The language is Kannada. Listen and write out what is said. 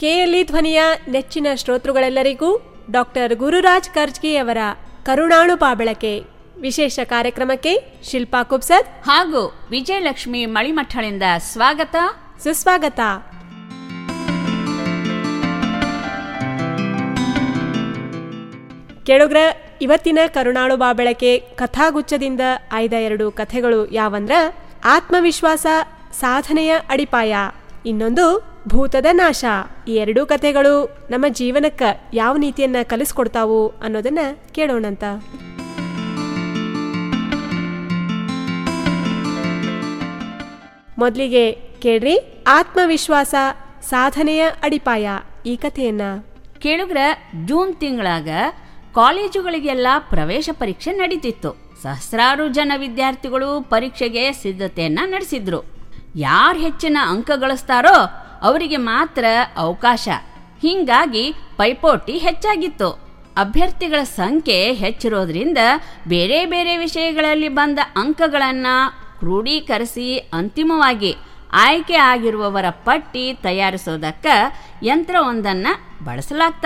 ಕೆಎಲ್ಇ ಧ್ವನಿಯ ನೆಚ್ಚಿನ ಶ್ರೋತೃಗಳೆಲ್ಲರಿಗೂ ಡಾಕ್ಟರ್ ಗುರುರಾಜ್ ಕರ್ಜ್ಗಿಯವರ ಕರುಣಾಳು ಪಾಬಳಕೆ ವಿಶೇಷ ಕಾರ್ಯಕ್ರಮಕ್ಕೆ ಶಿಲ್ಪಾ ಕುಬ್ಸದ್ ಹಾಗೂ ವಿಜಯಲಕ್ಷ್ಮಿ ಮಳಿಮಠಳಿಂದ ಸ್ವಾಗತ ಸುಸ್ವಾಗತ ಕೇಳುಗ್ರ ಇವತ್ತಿನ ಕರುಣಾಳು ಬಾಬಳಕೆ ಕಥಾಗುಚ್ಛದಿಂದ ಆಯ್ದ ಎರಡು ಕಥೆಗಳು ಯಾವಂದ್ರ ಆತ್ಮವಿಶ್ವಾಸ ಸಾಧನೆಯ ಅಡಿಪಾಯ ಇನ್ನೊಂದು ಭೂತದ ನಾಶ ಈ ಎರಡೂ ಕಥೆಗಳು ನಮ್ಮ ಜೀವನಕ್ಕೆ ಯಾವ ನೀತಿಯನ್ನ ಕಲಿಸ್ಕೊಡ್ತಾವು ಅನ್ನೋದನ್ನ ಕೇಳೋಣಂತ ಮೊದಲಿಗೆ ಕೇಳ್ರಿ ಆತ್ಮವಿಶ್ವಾಸ ಸಾಧನೆಯ ಅಡಿಪಾಯ ಈ ಕಥೆಯನ್ನ ಕೇಳುಗ್ರ ಜೂನ್ ತಿಂಗಳಾಗ ಕಾಲೇಜುಗಳಿಗೆಲ್ಲ ಪ್ರವೇಶ ಪರೀಕ್ಷೆ ನಡೀತಿತ್ತು ಸಹಸ್ರಾರು ಜನ ವಿದ್ಯಾರ್ಥಿಗಳು ಪರೀಕ್ಷೆಗೆ ಸಿದ್ಧತೆಯನ್ನ ನಡೆಸಿದ್ರು ಯಾರು ಹೆಚ್ಚಿನ ಅಂಕ ಗಳಿಸ್ತಾರೋ ಅವರಿಗೆ ಮಾತ್ರ ಅವಕಾಶ ಹಿಂಗಾಗಿ ಪೈಪೋಟಿ ಹೆಚ್ಚಾಗಿತ್ತು ಅಭ್ಯರ್ಥಿಗಳ ಸಂಖ್ಯೆ ಹೆಚ್ಚಿರೋದ್ರಿಂದ ಬೇರೆ ಬೇರೆ ವಿಷಯಗಳಲ್ಲಿ ಬಂದ ಅಂಕಗಳನ್ನ ಕ್ರೋಢೀಕರಿಸಿ ಅಂತಿಮವಾಗಿ ಆಯ್ಕೆ ಆಗಿರುವವರ ಪಟ್ಟಿ ತಯಾರಿಸೋದಕ್ಕ ಯಂತ್ರವೊಂದನ್ನ ಬಳಸಲಾಗ್ತಾ